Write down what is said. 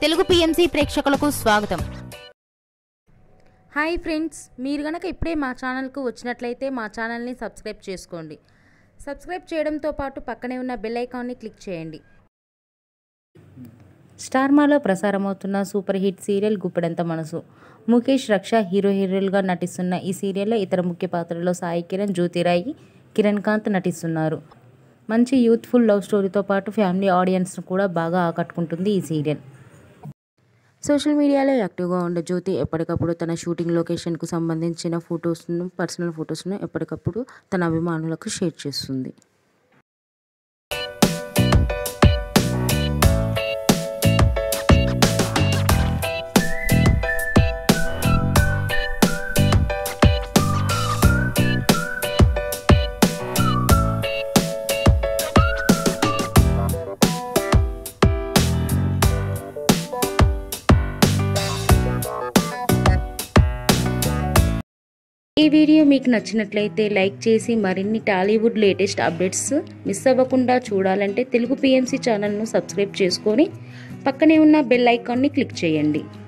Telugu PMC ప్రేక్షకులకు స్వాగతం hi friends మీరు గనక ఇప్పుడే మా ఛానల్కు వచ్చినట్లయితే మా ఛానల్ని సబ్స్క్రైబ్ చేసుకోండి సబ్స్క్రైబ్ చేయడంతో పాటు పక్కనే ఉన్న బెల్ ఐకాన్ని క్లిక్ చేయండి స్టార్మాలో ప్రసారమవుతున్న super hit serial Guppedantha Manasu Mukesh రక్ష హీరో హీరోలుగా నటిస్తున్న ఈ సీరియల్లో ఇతర ముఖ్య పాత్రలో సాయి కిరణ్ జ్యోతిరాయి కిరణ్ కాంత్ నటిస్తున్నారు మంచి యూత్ఫుల్ లవ్ స్టోరీతో పాటు ఫ్యామిలీ ఆడియన్స్ను కూడా బాగా ఆకట్టుకుంటుంది ఈ సీరియల్ సోషల్ మీడియాలో యాక్టివ్గా ఉండే జ్యోతి ఎప్పటికప్పుడు తన షూటింగ్ లొకేషన్కు సంబంధించిన ఫొటోస్ను పర్సనల్ ఫొటోస్ను ఎప్పటికప్పుడు తన అభిమానులకు షేర్ చేస్తుంది ఈ వీడియో మీకు నచ్చినట్లయితే లైక్ చేసి మరిన్ని టాలీవుడ్ లేటెస్ట్ అప్డేట్స్ మిస్ అవ్వకుండా చూడాలంటే తెలుగు పిఎంసి ఛానల్ను సబ్స్క్రైబ్ చేసుకొని పక్కనే ఉన్న బెల్ ఐకాన్ని క్లిక్ చేయండి